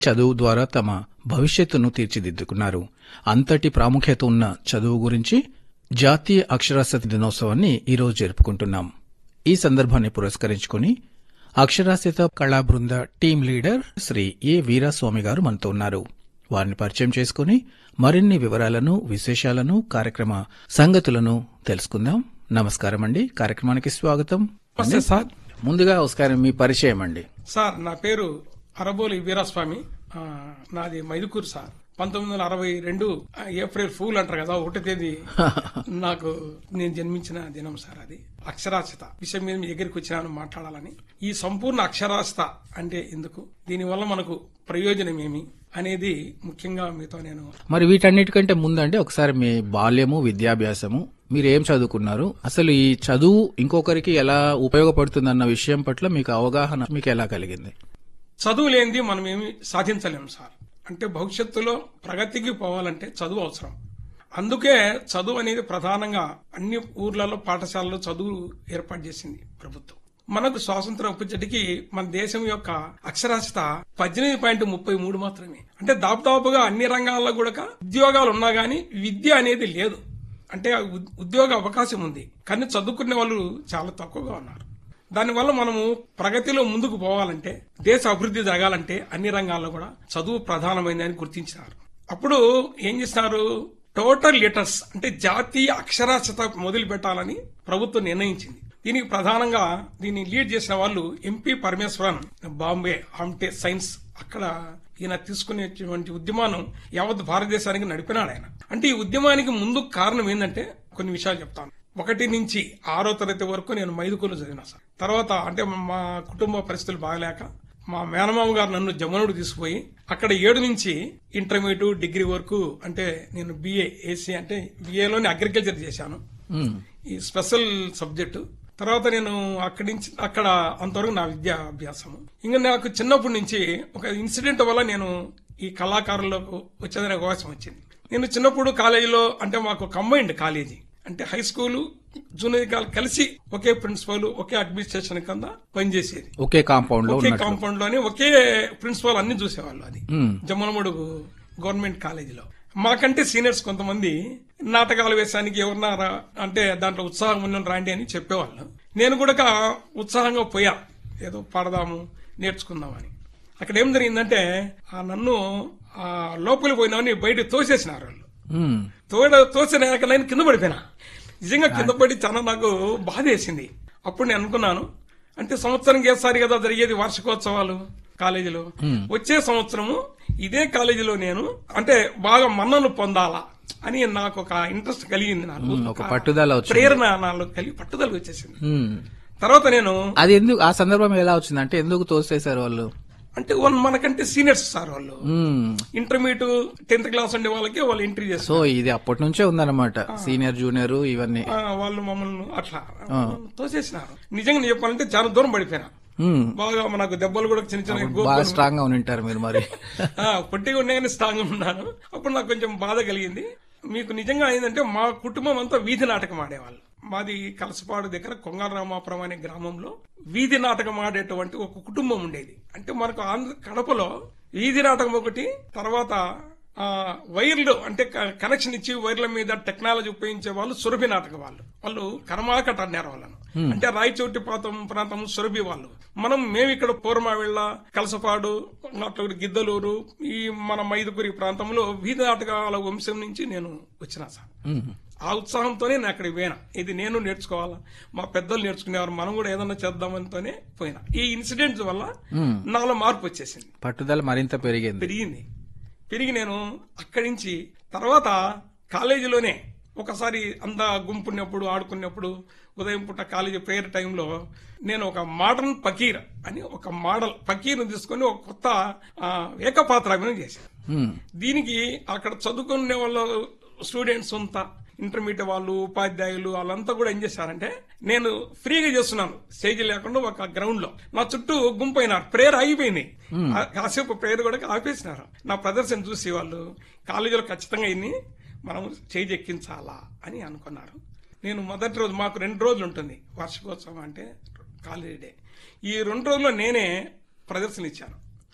చదువు ద్వారా తమ భవిష్యత్తును తీర్చిదిద్దుకున్నారు అంతటి ప్రాముఖ్యత ఉన్న చదువు గురించి జాతీయ అక్షరాస్యత దినోత్సవాన్ని ఈరోజు జరుపుకుంటున్నాం ఈ సందర్భాన్ని పురస్కరించుకుని అక్షరాస్యత కళా బృంద team leader Shri A Veeraswamy garu మనతో ఉన్నారు వారిని పరిచయం చేసుకుని మరిన్ని వివరాలను విశేషాలను కార్యక్రమ సంగతులను తెలుసుకుందాం నమస్కారం అండి కార్యక్రమానికి స్వాగతం నమస్తే సార్ ముందుగా ఒకసారి మీ పరిచయం అండి సార్ నా పేరు అరబోలి వీరాస్వామి ఆ, నాది మైదుకూరు సార్ పంతొమ్మిది వందల అరవై రెండు ఆ, ఏప్రిల్ ఫూల్ అంటారు కదా ఒకటో తేదీ నాకు నేను జన్మించిన దినం సార్ అది అక్షరాస్యత విషయం మీద మీ దగ్గరికి వచ్చినాను మాట్లాడాలని ఈ సంపూర్ణ అక్షరాస్యత అంటే ఎందుకు దీనివల్ల మనకు ప్రయోజనం ఏమి అనేది ముఖ్యంగా మీతో నేను మరి వీటన్నిటికంటే ముందంటే ఒకసారి మీ బాల్యము విద్యాభ్యాసము మీరు ఏం చదువుకున్నారు అసలు ఈ చదువు ఇంకొకరికి ఎలా ఉపయోగపడుతుందన్న విషయం పట్ల మీకు అవగాహన మీకు ఎలా కలిగింది చదువు లేనిది మనం ఏమి సాధించలేం సార్ అంటే భవిష్యత్తులో ప్రగతికి పోవాలంటే చదువు అవసరం అందుకే చదువు అనేది ప్రధానంగా అన్ని ఊర్లలో పాఠశాలలో చదువు ఏర్పాటు చేసింది ప్రభుత్వం మనకు స్వాతంత్రం వచ్చేటికి మన దేశం యొక్క అక్షరాస్యత పద్దెనిమిది పాయింట్ ముప్పై మూడు మాత్రమే అంటే దాదాపుగా అన్ని రంగాల్లో కూడా ఉద్యోగాలు ఉన్నా గానీ విద్య అనేది లేదు అంటే ఉద్- ఉద్యోగ అవకాశం ఉంది కానీ చదువుకునే వాళ్ళు చాలా తక్కువగా ఉన్నారు దానివల్ల మనము ప్రగతిలో ముందుకు పోవాలంటే దేశ అభివృద్ధి జరగాలంటే అన్ని రంగాల్లో కూడా చదువు ప్రధానమైంది అని గుర్తించినారు అప్పుడు ఏం చేసినారు టోటల్ లిటర్స్ అంటే జాతీయ అక్షరాస్యత మొదలు పెట్టాలని ప్రభుత్వం నిర్ణయించింది దీనికి ప్రధానంగా దీన్ని లీడ్ చేసిన వాళ్ళు ఎంపీ పరమేశ్వరన్ బాంబే ఆమ్టే సైన్స్ అక్కడ ఈయన తీసుకునేటువంటి ఉద్యమాన్ని యావత్ భారతదేశానికి నడిపినాడు ఆయన అంటే ఈ ఉద్యమానికి ముందు కారణం ఏంటంటే కొన్ని విషయాలు చెప్తాను ఒకటి నుంచి ఆరో తరగతి వరకు నేను మైదుకూరులో చదివినా సార్ తర్వాత అంటే మా కుటుంబ పరిస్థితులు బాగలేక మా మేనమామ గారు నన్ను జమనుడు తీసుకుపోయి అక్కడ ఏడు నుంచి ఇంటర్మీడియట్ డిగ్రీ వరకు అంటే నేను బిఏ ఏసీ అంటే బిఏలోని అగ్రికల్చర్ చేశాను మ్మ్. ఈ స్పెషల్ సబ్జెక్టు తర్వాత నేను అక్కడి నుంచి అక్కడ అంతవరకు నా విద్యా అభ్యాసము ఇంకా నాకు చిన్నప్పటి నుంచి ఒక ఇన్సిడెంట్ వల్ల నేను ఈ కళాకారులకు వచ్చేదనే అవకాశం వచ్చింది నేను చిన్నప్పుడు కాలేజీలో అంటే మాకు కంబైండ్ కాలేజీ అంటే హై స్కూల్ జూనియర్ కాలేజ్ కలిసి ఒకే ప్రిన్సిపల్ ఒకే అడ్మినిస్ట్రేషన్ కింద పనిచేసేది ఒకే కాంపౌండ్ లో ఒకే ఉన్నట్లు కాంపౌండ్ లోనే ఒకే ప్రిన్సిపల్ అన్ని చూసేవాళ్ళు అది మ్మ్. జమ్మలమడుగు గవర్నమెంట్ కాలేజీలో మాకంటే సీనియర్స్ కొంతమంది నాటకాలు వేసానికి ఎవరన్నా రా- అంటే దాంట్లో ఉత్సాహం ఉన్న రాండి అని చెప్పేవాళ్ళు నేను కూడా ఉత్సాహంగా పోయా ఏదో పాడదాము నేర్చుకుందామని అక్కడ ఏం జరిగిందంటే ఆ నన్ను ఆ లోపలికి పోయినామని బయట తోసేసినారు వాళ్ళు మ్మ్. తోడ తోసిన నేను కింద పడిపోయినా నిజంగా కింద పడి చాలా నాకు బాధ వేసింది అప్పుడు నేను అనుకున్నాను అంటే సంవత్సరం చేస్తారు కదా జరిగేది వార్షికోత్సవాలు కాలేజీలో వచ్చే సంవత్సరము ఇదే కాలేజీలో నేను అంటే బాగా మన్నను పొందాలా అని నాకు ఒక ఇంట్రెస్ట్ కలిగింది నాకు ఒక పట్టుదల వచ్చింది. ప్రేరణ నాలో కలిగి పట్టుదల వచ్చేసింది మ్మ్. తర్వాత నేను అది ఎందుకు ఆ సందర్భం ఎలా వచ్చింది అంటే ఎందుకు తోసేశారు వాళ్ళు అంటే వన్ మనకంటే సీనియర్స్ సార్ వాళ్ళు మ్మ్. ఇంటర్మీడియట్ టెన్త్ క్లాస్ ఉండే వాళ్ళకి వాళ్ళు ఎంట్రీ చేస్తారు సో ఇది అప్పటి నుంచే ఉందన్నమాట సీనియర్ జూనియర్ ఇవన్నీ ఆ, వాళ్ళు మమ్మల్ని అట్లా తోసేసినారు నిజంగా చెప్పాలంటే చాలా దూరం పడిపోయినా మ్మ్. బాగా మనకు దెబ్బలు కూడా చిన్న చిన్న గోపులు- బాగా స్ట్రాంగ్ గా ఉంటారు మీరు మరి ఆ, పొట్టిగా ఉండే కానీ స్ట్రాంగ్ ఉన్నాను అప్పుడు నాకు కొంచెం బాధ కలిగింది మీకు నిజంగా ఏంటంటే మా కుటుంబం అంతా వీధి నాటకం ఆడేవాళ్ళు మాది కలసపాడు దగ్గర కొంగల రామాపురం అనే గ్రామంలో వీధి నాటకం ఆడేటువంటి ఒక కుటుంబం ఉండేది అంటే మనకు ఆంధ్ర కడపలో వీధి నాటకం ఒకటి తర్వాత ఆ వైర్లు అంటే క- కనెక్షన్ ఇచ్చి వైర్ల మీద టెక్నాలజీ ఉపయోగించే వాళ్ళు సురభి నాటక వాళ్ళు వాళ్ళు కర్మాకట్ అన్నారు వాళ్ళను అంటే రాయచోటి ప్రాంతం ప్రాంతం సురభి వాళ్ళు మనం మేము ఇక్కడ పూర్మావిళ్ళ కలసపాడు అట్లా గిద్దలూరు ఈ మన మైదుగురి ప్రాంతంలో వీధి నాటకాల వంశం నుంచి నేను వచ్చిన సార్ మ్మ్. ఆ ఉత్సాహంతోనే నేను అక్కడికి పోయినా ఇది నేను నేర్చుకోవాలా మా పెద్దలు నేర్చుకునేవారు మనము కూడా ఏదన్నా చేద్దామనితోనే పోయినా ఈ ఇన్సిడెంట్స్ వల్ల నాలో మార్పు వచ్చేసింది పట్టుదల మరింత పెరిగింది పెరిగింది పెరిగి నేను అక్కడి నుంచి తర్వాత కాలేజీలోనే ఒకసారి అంతా గుంపున్నప్పుడు ఆడుకున్నప్పుడు ఉదయం పూట కాలేజీ ప్రేయర్ టైంలో నేను ఒక మోడర్న్ పకీర్ అని ఒక మోడల్ పకీర్ని తీసుకొని ఒక కొత్త ఆ, ఏకపాత్రాభినయం చేశాను మ్మ్. దీనికి అక్కడ చదువుకునే వాళ్ళు స్టూడెంట్స్ అంతా ఇంటర్మీడియట్ వాళ్ళు ఉపాధ్యాయులు వాళ్ళంతా కూడా ఏం చేశారంటే నేను ఫ్రీగా చేస్తున్నాను స్టేజ్ లేకుండా ఒక గ్రౌండ్ లో నా చుట్టూ గుంపైనారు ప్రేయర్ ఆగిపోయింది ఆ- కాసేపు ప్రేయర్ కూడా ఆపేసినారు నా ప్రదర్శన చూసి వాళ్ళు కాలేజీలో ఖచ్చితంగా ఇన్ని మనం స్టేజ్ ఎక్కించాలా అని అనుకున్నారు నేను మొదటి రోజు మాకు రెండు రోజులు ఉంటుంది వార్షికోత్సవం అంటే కాలేజీ డే ఈ రెండు రోజుల్లో నేనే ప్రదర్శన ఇచ్చాను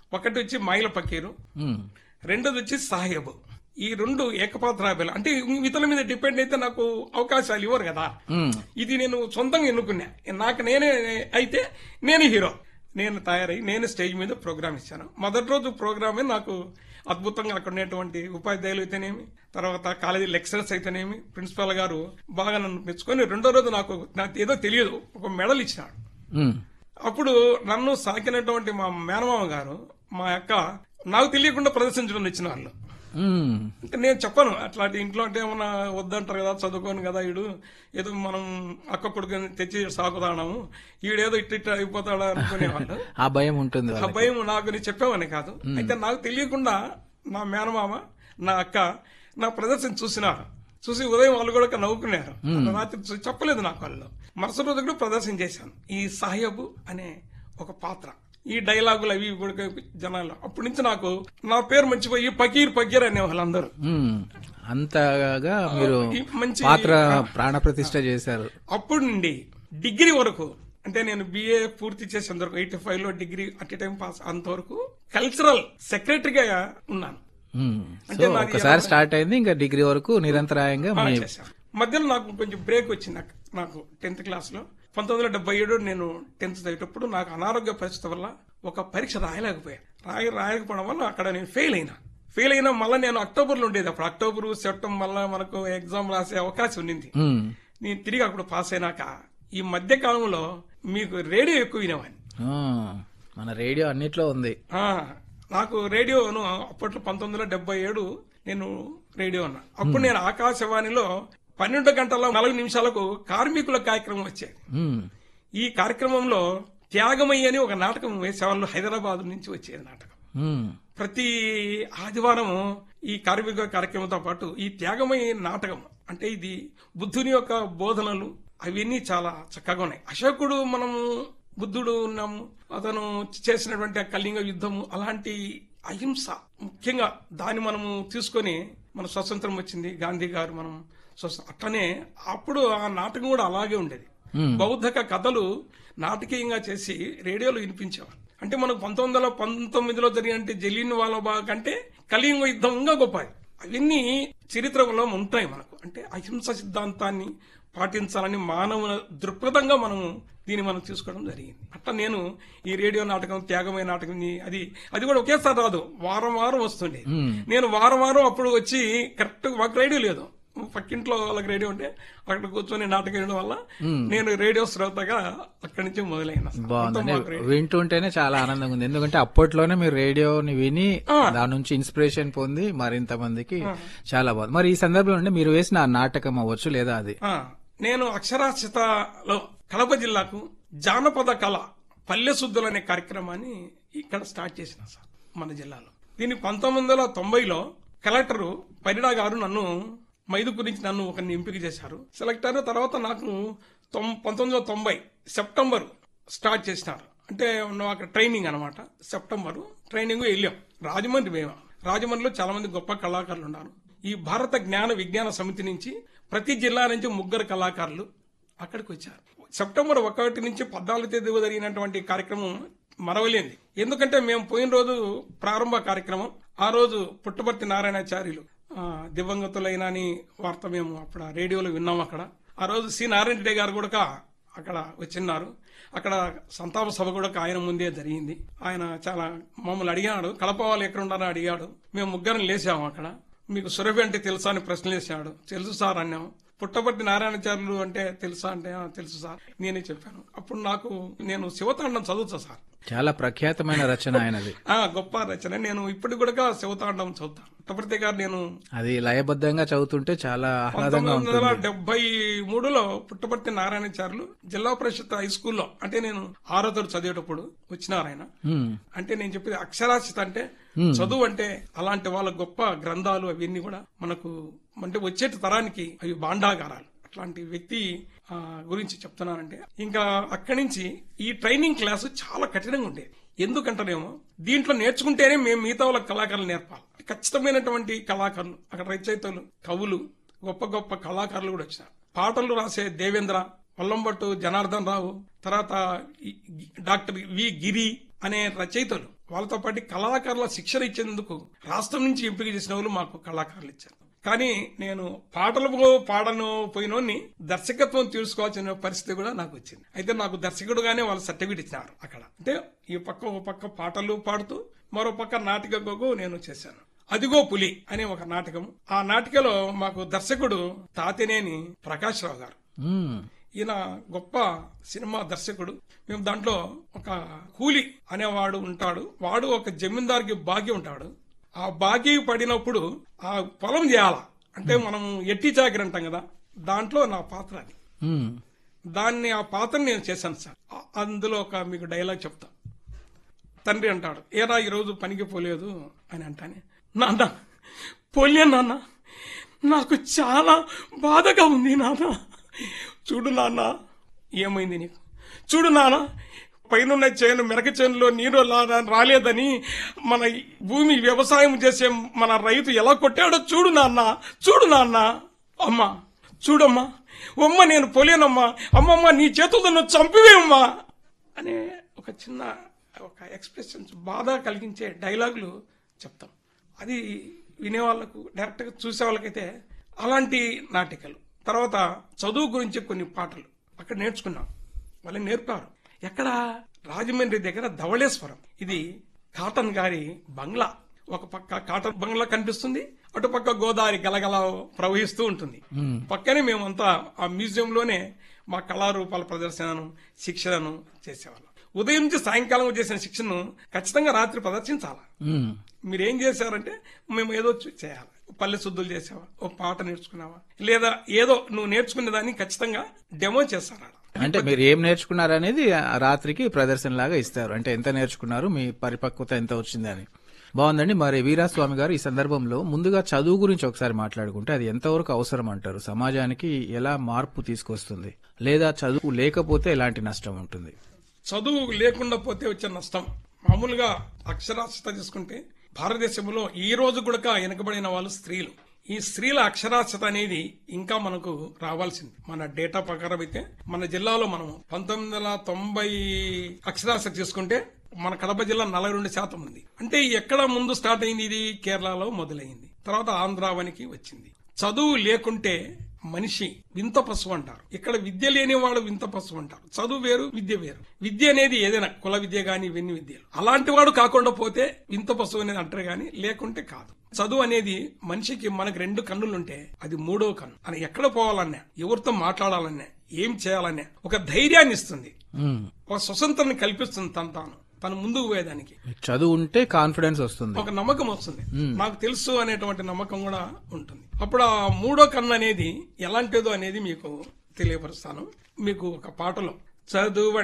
ఒకటి వచ్చి మైల పకీరు ఉమ్, రెండోది వచ్చి సాహెబ్ ఈ రెండు ఏకపాత్రాభిలు అంటే ఇతరుల మీద డిపెండ్ అయితే నాకు అవకాశాలు ఇవ్వరు కదా ఉమ్, ఇది నేను సొంతంగా ఎన్నుకున్నా నాకు నేనే అయితే నేనే హీరో నేను తయారై నేను స్టేజ్ మీద ప్రోగ్రామ్ ఇచ్చాను మొదటి రోజు ప్రోగ్రామే నాకు అద్భుతంగా అక్కడ ఉన్నటువంటి ఉపాధ్యాయులు అయితేనేమి తర్వాత కాలేజీ లెక్చరర్స్ అయితేనేమి ప్రిన్సిపాల్ గారు బాగా నన్ను మెచ్చుకొని రెండో రోజు నాకు నాకు ఏదో తెలియదు ఒక మెడల్ ఇచ్చినాడు ఉమ్, అప్పుడు నన్ను సాకినటువంటి మా మేనమామ గారు మా అక్క నాకు తెలియకుండా ప్రదర్శించడం ఇచ్చిన వాళ్ళు ఉమ్, అంటే నేను చెప్పను అట్లాంటి ఇంట్లో అంటే ఏమన్నా వద్దంటారు కదా చదువుకోను కదా ఈడు ఏదో మనం అక్క కొడుకుని తెచ్చి సాకుతాడాము ఈడేదో ఇట్ట ఇట్ట అయిపోతాడా అనుకునేవాళ్ళు ఆ భయం ఉంటుంది ఆ వాళ్ళకి. భయం నాకు నేను చెప్పామని కాదు అయితే నాకు తెలియకుండా నా మేనమామ నా అక్క నా ప్రదర్శన చూసినారు చూసి ఉదయం వాళ్ళు కూడా నవ్వుకున్నారు రాత్రి చూ- చెప్పలేదు నాకు వాళ్ళు మరుసటి రోజు కూడా ప్రదర్శన చేశాను ఈ సాహెబు అనే ఒక పాత్ర ఈ డైలాగులు అవి ఇవి కూడా జనాలు అప్పటి నుంచి నాకు నా పేరు మర్చిపోయి పకీర్ పకీర్ అనే వాళ్ళందరూ ఉమ్, అంతగా మీరు ఈ మంచి పాత్ర ప్రాణప్రతిష్ఠ చేశారు అప్పుడు నుండి డిగ్రీ వరకు అంటే నేను బిఏ పూర్తి చేసేంత వరకు ఎయిటీ ఫైవ్ లో డిగ్రీ అట్ టైం పాస్ అంతవరకు కల్చరల్ సెక్రటరీగా ఉన్నాను ఉమ్, అంటే సో నాది ఒకసారి స్టార్ట్ అయింది ఇంకా డిగ్రీ వరకు నిరంతరాయంగా అలా మీ చేశాను మధ్యలో నాకు కొంచెం బ్రేక్ వచ్చింది నాకు- నాకు టెన్త్ క్లాస్ లో పంతొమ్మిది వందల డెబ్బై ఏడు నేను టెన్త్ చదివేటప్పుడు నాకు అనారోగ్య పరిస్థితి వల్ల ఒక పరీక్ష రాయలేకపోయాను రాయ రాయకపోవడం వల్ల అక్కడ నేను ఫెయిల్ అయినా ఫెయిల్ అయినా మళ్ళీ నేను అక్టోబర్ లో ఉండేది అప్పుడు అక్టోబర్ సెప్టెంబర్ మళ్ళీ మనకు ఎగ్జామ్ రాసే అవకాశం ఉండింది ఉమ్, నేను తిరిగి అప్పుడు పాస్ అయినాక ఈ మధ్య కాలంలో మీకు రేడియో ఎక్కువ వినేవాడిని ఆ, మన రేడియో అన్నిట్లో ఉంది ఆ, నాకు రేడియోను అప్పట్లో పంతొమ్మిది వందల డెబ్బై ఏడు నేను రేడియో ఉన్నా అప్పుడు నేను ఆకాశవాణిలో పన్నెండు గంటల నలభై నిమిషాలకు కార్మికుల కార్యక్రమం వచ్చేది ఉమ్, ఈ కార్యక్రమంలో త్యాగమయ్య అని ఒక నాటకం వేసేవాళ్ళు హైదరాబాద్ నుంచి వచ్చేది నాటకం ఉమ్, ప్రతి ఆదివారం ఈ కార్మిక కార్యక్రమంతో పాటు ఈ త్యాగమయ్య నాటకం అంటే ఇది బుద్ధుని యొక్క బోధనలు అవన్నీ చాలా చక్కగా ఉన్నాయి అశోకుడు మనము బుద్ధుడు ఉన్నాము అతను చేసినటువంటి ఆ కళింగ యుద్ధము అలాంటి అహింస ముఖ్యంగా దాన్ని మనము తీసుకొని మన స్వతంత్రం వచ్చింది గాంధీ గారు మనం స్వతంత్రం అట్లనే అప్పుడు ఆ నాటకం కూడా అలాగే ఉండేది బౌద్ధక కథలు నాటకీయంగా చేసి రేడియోలో వినిపించేవారు అంటే మనకు పంతొమ్మిది వందల పంతొమ్మిదిలో జరిగిన జలీన్ వాళ్ళ బాగా కంటే కలింగ యుద్ధం ఇంకా గొప్పది అవన్నీ చరిత్రలో ఉంటాయి మనకు అంటే అహింస సిద్ధాంతాన్ని పాటించాలని మానవ దృక్పథంగా మనము దీన్ని మనం తీసుకోవడం జరిగింది అట్లా నేను ఈ రేడియో నాటకం త్యాగమైన నాటకం ఈ- అది అది కూడా ఒకేసారి రాదు వారం వారం వస్తుండే నేను వారం వారం అప్పుడు వచ్చి కరెక్ట్ మాకు రేడియో లేదు పక్కింట్లో వాళ్ళకి రేడియో ఉంటే అక్కడ కూర్చొని నాటకం వేయడం వల్ల నేను రేడియో శ్రోతగా అక్కడి నుంచి మొదలైన బాగుందండి వింటుంటేనే చాలా ఆనందంగా ఉంది ఎందుకంటే అప్పట్లోనే మీరు రేడియోని విని దాని నుంచి ఇన్స్పిరేషన్ పొంది మరింత మందికి చాలా బాగుంది మరి ఈ సందర్భంలో మీరు వేసిన ఆ నాటకం అవ్వచ్చు లేదా అది ఆ, నేను అక్షరాస్యతలో కడప జిల్లాకు జానపద కళ పల్లె శుద్ధులు అనే కార్యక్రమాన్ని ఇక్కడ స్టార్ట్ చేసిన సార్ మన జిల్లాలో దీన్ని పంతొమ్మిది వందల తొంభైలో కలెక్టర్ పరిడా గారు నన్ను మైదు గురించి నన్ను ఒకరిని ఎంపిక చేశారు సెలెక్ట్ అయిన తర్వాత నాకు తొం- పంతొమ్మిది వందల తొంభై సెప్టెంబర్ స్టార్ట్ చేసినారు అంటే నువ్వు అక్కడ ట్రైనింగ్ అనమాట సెప్టెంబర్ ట్రైనింగ్ వెళ్ళాం రాజమండ్రి మేము రాజమండ్రిలో చాలా మంది గొప్ప కళాకారులు ఉన్నారు ఈ భారత జ్ఞాన విజ్ఞాన సమితి నుంచి ప్రతి జిల్లా నుంచి ముగ్గురు కళాకారులు అక్కడికి వచ్చారు సెప్టెంబర్ ఒకటి నుంచి పద్నాలుగు తేదీ జరిగినటువంటి కార్యక్రమం మరవలేంది ఎందుకంటే మేము పోయిన రోజు ప్రారంభ కార్యక్రమం ఆ రోజు పుట్టపర్తి నారాయణాచార్యులు ఆ, దివంగతులైన అని వార్త మేము అప్పుడు ఆ రేడియోలో విన్నాం అక్కడ ఆ రోజు సి నారాయణ రెడ్డి గారు కూడా అక్కడ వచ్చిన్నారు అక్కడ సంతాప సభ కూడా ఆయన ముందే జరిగింది ఆయన చాలా మమ్మల్ని అడిగాడు కడప వాళ్ళు ఎక్కడ ఉన్నారని అడిగాడు మేము ముగ్గురం లేసాము అక్కడ మీకు సురభి అంటే తెలుసా అని ప్రశ్న వేసాడు తెలుసు సార్ అన్నాము పుట్టపర్తి నారాయణాచార్యులు అంటే తెలుసా అంటే "ఆ, తెలుసు సార్ నేనే చెప్పాను అప్పుడు నాకు నేను శివతాండం చదువుతా సార్ చాలా ప్రఖ్యాతమైన రచన ఆయనది ఆ గొప్ప రచన నేను ఇప్పటికి కూడా శివతాండం చదువుతాను పుట్టపర్తి గారు నేను అది లయబద్ధంగా చదువుతుంటే చాలా ఆహ్లాదంగా పంతొమ్మిది వందల ఉంటుంది డెబ్బై మూడులో పుట్టపర్తి నారాయణాచార్యులు జిల్లా పరిషత్ హై స్కూల్లో అంటే నేను ఆరో తరగతి చదివేటప్పుడు వచ్చినారు ఆయన ఉమ్, అంటే నేను చెప్పేది అక్షరాస్యత అంటే చదువు అంటే అలాంటి వాళ్ళ గొప్ప గ్రంథాలు అవన్నీ కూడా మనకు అంటే వచ్చేటి తరానికి అవి భాండాగారాలు అట్లాంటి వ్యక్తి ఆ, గురించి చెప్తున్నానంటే ఇంకా అక్కడి నుంచి ఈ ట్రైనింగ్ క్లాసు చాలా కఠినంగా ఉండేది ఎందుకంటేనేమో దీంట్లో నేర్చుకుంటేనే మేము మిగతా వాళ్ళ కళాకారులు నేర్పాలి ఖచ్చితమైనటువంటి కళాకారులు అక్కడ రచయితలు కవులు గొప్ప గొప్ప కళాకారులు కూడా వచ్చినారు పాటలు రాసే దేవేంద్ర వల్లంబట్టు జనార్దన్ రావు తర్వాత ఈ డాక్టర్ వి గిరి అనే రచయితలు వాళ్ళతో పాటు కళాకారుల శిక్షణ ఇచ్చేందుకు రాష్ట్రం నుంచి ఎంపిక చేసిన వాళ్ళు మాకు కళాకారులు ఇచ్చారు కానీ నేను పాటలు పో- పాడను పోయినోని దర్శకత్వం తీసుకోవాల్సిన పరిస్థితి కూడా నాకు వచ్చింది అయితే నాకు దర్శకుడుగానే వాళ్ళు సర్టిఫికేట్ ఇచ్చినారు అక్కడ అంటే ఈ పక్క ఒక పక్క పాటలు పాడుతూ మరో పక్క నాటిక గోగు నేను చేశాను అదిగో పులి అనే ఒక నాటకం ఆ నాటికలో మాకు దర్శకుడు తాతినేని ప్రకాష్ రావు గారు మ్మ్. ఈయన గొప్ప సినిమా దర్శకుడు మేము దాంట్లో ఒక కూలి అనేవాడు ఉంటాడు వాడు ఒక జమీందార్కి బాగి ఉంటాడు ఆ బాగి పడినప్పుడు ఆ పొలం చేయాల అంటే మనం ఎట్టి చాకరి అంటాం కదా దాంట్లో నా పాత్ర అది మ్మ్. దాన్ని ఆ పాత్రని నేను చేశాను సార్ ఆ- అందులో ఒక మీకు డైలాగ్ చెప్తా తండ్రి అంటాడు ఏరా ఈరోజు పనికి పోలేదు అని అంటానే నాన్న పోలే నాన్న నాకు చాలా బాధగా ఉంది నాన్న చూడు నాన్న ఏమైంది నీకు చూడు నాన్న పైనున్న చేను మెరక చేనులో నీరు లా- రాలేదని మన ఈ భూమి వ్యవసాయం చేసే మన రైతు ఎలా కొట్టాడో చూడు నాన్న చూడు నాన్న అమ్మా చూడమ్మా అమ్మ నేను పోలేనమ్మా అమ్మమ్మ నీ చేతులతో నువ్వు చంపివేమ్మా అనే ఒక చిన్న ఒక ఎక్స్ప్రెషన్స్ బాధ కలిగించే డైలాగులు చెప్తాం అది వినే వాళ్ళకు డైరెక్ట్గా చూసే వాళ్ళకైతే అలాంటి నాటికలు తర్వాత చదువు గురించి కొన్ని పాటలు అక్కడ నేర్చుకున్నాం వాళ్ళు నేర్పారు ఎక్కడ రాజమండ్రి దగ్గర ధవళేశ్వరం ఇది కాటన్ గారి బంగ్లా ఒక పక్క కాటన్ బంగ్లా కనిపిస్తుంది అటు పక్క గోదావరి గలగల ప్రవహిస్తూ ఉంటుంది పక్కనే మేమంతా ఆ మ్యూజియం లోనే మా కళారూపాల ప్రదర్శనను శిక్షణను చేసేవాళ్ళం ఉదయం నుంచి సాయంకాలం చేసిన శిక్షణను ఖచ్చితంగా రాత్రి ప్రదర్శించాలి మ్మ్. మీరేం చేశారంటే మేము ఏదో చూ- చేయాలి పల్లె శుద్ధులు చేసావా ఓ పాట నేర్చుకున్నావా లేదా ఏదో నువ్వు నేర్చుకునే దాన్ని ఖచ్చితంగా డెమో చేస్తారా అంటే మీరు ఏం నేర్చుకున్నారనేది ఆ రాత్రికి ప్రదర్శన లాగా ఇస్తారు అంటే ఎంత నేర్చుకున్నారు మీ పరిపక్వత ఎంత వచ్చింది అని బాగుందండి మరి వీరాస్వామి గారు ఈ సందర్భంలో ముందుగా చదువు గురించి ఒకసారి మాట్లాడుకుంటే అది ఎంతవరకు అవసరం అంటారు సమాజానికి ఎలా మార్పు తీసుకొస్తుంది లేదా చదువు లేకపోతే ఎలాంటి నష్టం ఉంటుంది చదువు లేకుండా పోతే వచ్చే నష్టం మామూలుగా అక్షరాస్యత తీసుకుంటే భారతదేశంలో ఈ రోజు కూడా వెనుకబడిన వాళ్ళు స్త్రీలు ఈ స్త్రీల అక్షరాస్యత అనేది ఇంకా మనకు రావాల్సింది మన డేటా ప్రకారం అయితే మన జిల్లాలో మనం పంతొమ్మిది వందల తొంభై అక్షరాస్యత తీసుకుంటే మన కడప జిల్లా నలభై రెండు శాతం ఉంది అంటే ఎక్కడ ముందు స్టార్ట్ అయింది ఇది కేరళలో మొదలైంది తర్వాత ఆంధ్రావనికి వచ్చింది చదువు లేకుంటే మనిషి వింత పశువు అంటారు ఇక్కడ విద్య లేని వాడు వింత పశువు అంటారు చదువు వేరు విద్య వేరు విద్య అనేది ఏదైనా కుల విద్య గాని ఇవన్నీ విద్యలు అలాంటి వాడు కాకుండా పోతే వింత పశువు అనేది అంటారు గాని లేకుంటే కాదు చదువు అనేది మనిషికి మనకు రెండు కన్నులుంటే అది మూడో కన్ను అని ఎక్కడ పోవాలన్నా ఎవరితో మాట్లాడాలన్నా ఏం చేయాలన్నా ఒక ధైర్యాన్ని ఇస్తుంది మ్మ్. ఒక స్వతంత్రాన్ని కల్పిస్తుంది తను తాను తను ముందుకు పోయేదానికి చదువు ఉంటే కాన్ఫిడెన్స్ వస్తుంది ఒక నమ్మకం వస్తుంది నాకు తెలుసు అనేటువంటి నమ్మకం కూడా ఉంటుంది అప్పుడు ఆ మూడో కన్ను అనేది ఎలాంటిదో అనేది మీకు తెలియపరుస్తాను మీకు ఒక పాటలో చదువు